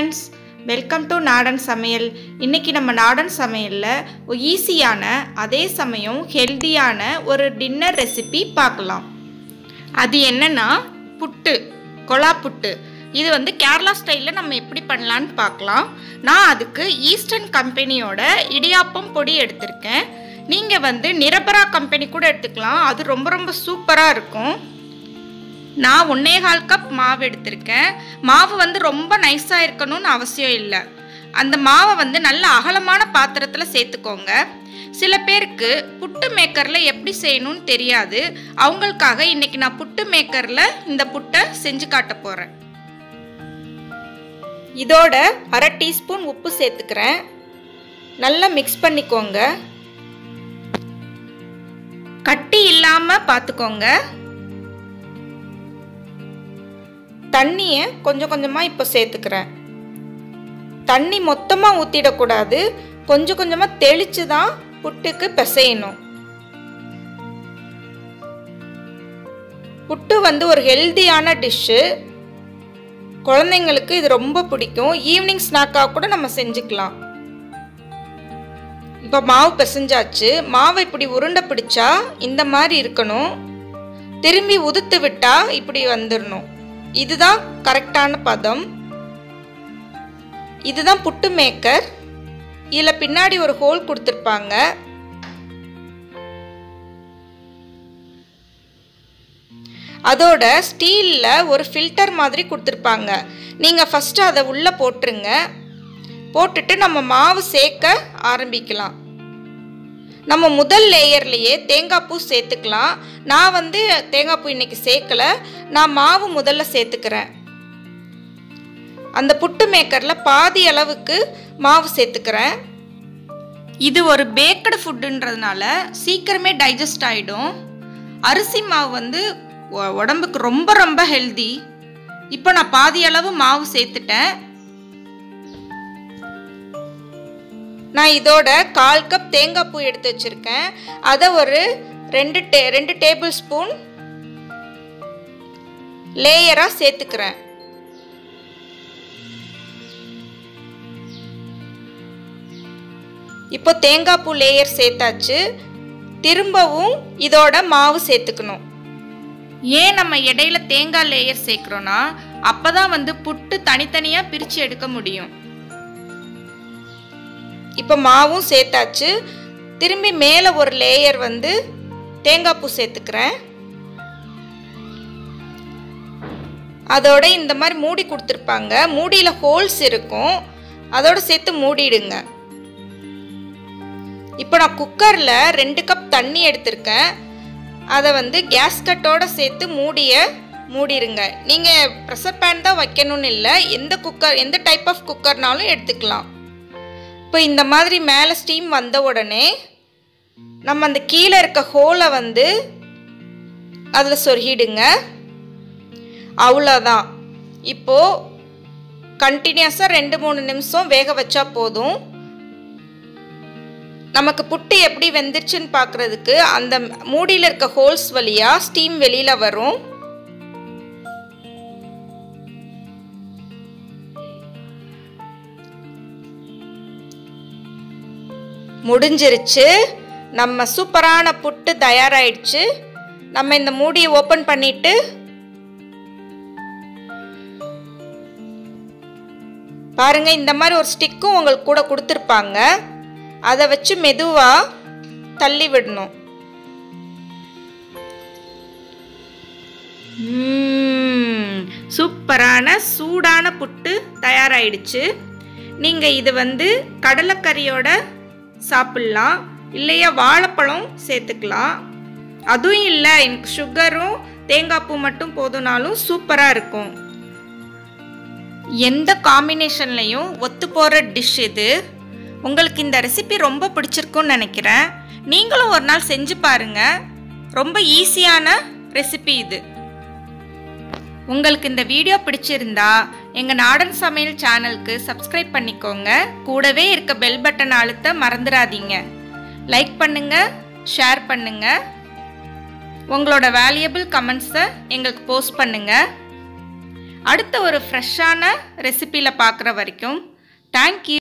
friends welcome to நாடன் சமையல் இன்றைக்கி நம்ம நாடன் சமையலில் ஈஸியான அதே சமயம் ஹெல்த்தியான ஒரு டின்னர் ரெசிபி பார்க்கலாம் அது என்னன்னா புட்டு கொலா புட்டு இது வந்து கேரளா ஸ்டைலில் நம்ம எப்படி பண்ணலான்னு பார்க்கலாம் நான் அதுக்கு ஈஸ்டர்ன் கம்பெனியோட இடியாப்பம் பொடி எடுத்திருக்கேன் நீங்கள் வந்து நிரபரா கம்பெனி கூட எடுத்துக்கலாம் அது ரொம்ப ரொம்ப சூப்பராக இருக்கும் நான் ஒன்னே கால் கப் மாவு எடுத்திருக்கேன் மாவு வந்து ரொம்ப நைஸாக இருக்கணும்னு அவசியம் இல்லை அந்த மாவை வந்து நல்ல அகலமான பாத்திரத்தில் சேர்த்துக்கோங்க சில பேருக்கு புட்டு மேக்கரில் எப்படி செய்யணும்னு தெரியாது அவங்களுக்காக இன்னைக்கு நான் புட்டு மேக்கரில் இந்த புட்டை செஞ்சு காட்ட போகிறேன் இதோட அரை டீஸ்பூன் உப்பு சேர்த்துக்கிறேன் நல்லா மிக்ஸ் பண்ணிக்கோங்க கட்டி இல்லாமல் பார்த்துக்கோங்க தண்ணியை கொஞ்சம் கொஞ்சமாக இப்போ சேர்த்துக்கிறேன் தண்ணி மொத்தமாக ஊற்றிடக்கூடாது கொஞ்சம் கொஞ்சமாக தெளித்து தான் புட்டுக்கு பிசையணும் புட்டு வந்து ஒரு ஹெல்தியான டிஷ்ஷு குழந்தைங்களுக்கு இது ரொம்ப பிடிக்கும் ஈவினிங் ஸ்நாக்காக கூட நம்ம செஞ்சுக்கலாம் இப்போ மாவு பிசைஞ்சாச்சு மாவை இப்படி உருண்டை பிடிச்சா இந்த மாதிரி இருக்கணும் திரும்பி உதுத்து விட்டா இப்படி வந்துடணும் இதுதான் கரெக்டான பதம் இதுதான் புட்டு மேக்கர் இதில் பின்னாடி ஒரு ஹோல் கொடுத்துருப்பாங்க அதோட ஸ்டீலில் ஒரு ஃபில்டர் மாதிரி கொடுத்துருப்பாங்க நீங்கள் ஃபஸ்ட்டு அதை உள்ளே போட்டுருங்க போட்டுட்டு நம்ம மாவு சேர்க்க ஆரம்பிக்கலாம் நம்ம முதல் லேயர்லேயே தேங்காய் பூ சேர்த்துக்கலாம் நான் வந்து தேங்காய் பூ இன்னைக்கு சேர்க்கல நான் மாவு முதல்ல சேர்த்துக்கிறேன் அந்த புட்டு மேக்கரில் பாதி அளவுக்கு மாவு சேர்த்துக்கிறேன் இது ஒரு பேக்கடு ஃபுட்டுன்றதுனால சீக்கிரமே டைஜஸ்ட் ஆகிடும் அரிசி மாவு வந்து உடம்புக்கு ரொம்ப ரொம்ப ஹெல்தி இப்போ நான் பாதி அளவு மாவு சேர்த்துட்டேன் நான் இதோட கால் கப் தேங்காய் பூ எடுத்து வச்சுருக்கேன் அதை ஒரு ரெண்டு டே ரெண்டு டேபிள் ஸ்பூன் லேயராக சேர்த்துக்கிறேன் இப்போ தேங்காய் பூ லேயர் சேர்த்தாச்சு திரும்பவும் இதோட மாவு சேர்த்துக்கணும் ஏன் நம்ம இடையில தேங்காய் லேயர் சேர்க்குறோன்னா அப்போ தான் வந்து புட்டு தனித்தனியாக பிரித்து எடுக்க முடியும் இப்போ மாவும் சேர்த்தாச்சு திரும்பி மேலே ஒரு லேயர் வந்து தேங்காய் பூ சேர்த்துக்கிறேன் அதோட இந்த மாதிரி மூடி கொடுத்துருப்பாங்க மூடியில் ஹோல்ஸ் இருக்கும் அதோட சேர்த்து மூடிடுங்க இப்போ நான் குக்கரில் ரெண்டு கப் தண்ணி எடுத்திருக்கேன் அதை வந்து கேஸ் கட்டோட சேர்த்து மூடிய மூடிடுங்க நீங்கள் ப்ரெஷர் பேன் தான் வைக்கணும்னு இல்லை எந்த குக்கர் எந்த டைப் ஆஃப் குக்கர்னாலும் எடுத்துக்கலாம் இப்போ இந்த மாதிரி மேலே ஸ்டீம் வந்த உடனே நம்ம அந்த கீழே இருக்க ஹோலை வந்து அதில் சொருகிடுங்க அவ்வளோதான் இப்போது கண்டினியூஸாக ரெண்டு மூணு நிமிஷம் வேக வச்சா போதும் நமக்கு புட்டு எப்படி வெந்துருச்சுன்னு பார்க்குறதுக்கு அந்த மூடியில் இருக்க ஹோல்ஸ் வழியாக ஸ்டீம் வெளியில் வரும் முடிஞ்சிருச்சு நம்ம சூப்பரான புட்டு தயாராயிடுச்சு நம்ம இந்த மூடியை ஓப்பன் பண்ணிட்டு பாருங்க இந்த மாதிரி ஒரு ஸ்டிக்கும் உங்களுக்கு கூட கொடுத்துருப்பாங்க அதை வச்சு மெதுவாக தள்ளி விடணும் சூப்பரான சூடான புட்டு தயாராயிடுச்சு நீங்கள் இது வந்து கடலைக்கறியோட சாப்பிட்லாம் இல்லையா வாழைப்பழம் சேர்த்துக்கலாம் அதுவும் இல்லை எனக்கு சுகரும் தேங்காய் பூ மட்டும் போதுனாலும் சூப்பராக இருக்கும் எந்த காம்பினேஷன்லையும் ஒத்து போகிற டிஷ் இது உங்களுக்கு இந்த ரெசிபி ரொம்ப பிடிச்சிருக்குன்னு நினைக்கிறேன் நீங்களும் ஒரு நாள் செஞ்சு பாருங்க ரொம்ப ஈஸியான ரெசிபி இது உங்களுக்கு இந்த வீடியோ பிடிச்சிருந்தா எங்கள் நாடன் சமையல் சேனலுக்கு சப்ஸ்கிரைப் பண்ணிக்கோங்க கூடவே இருக்க பெல் பட்டன் அழுத்த மறந்துடாதீங்க லைக் பண்ணுங்க ஷேர் பண்ணுங்க உங்களோட வேல்யூபிள் கமெண்ட்ஸை எங்களுக்கு போஸ்ட் பண்ணுங்க அடுத்த ஒரு ஃப்ரெஷ்ஷான ரெசிப்பியில் பார்க்குற வரைக்கும் தேங்க்யூ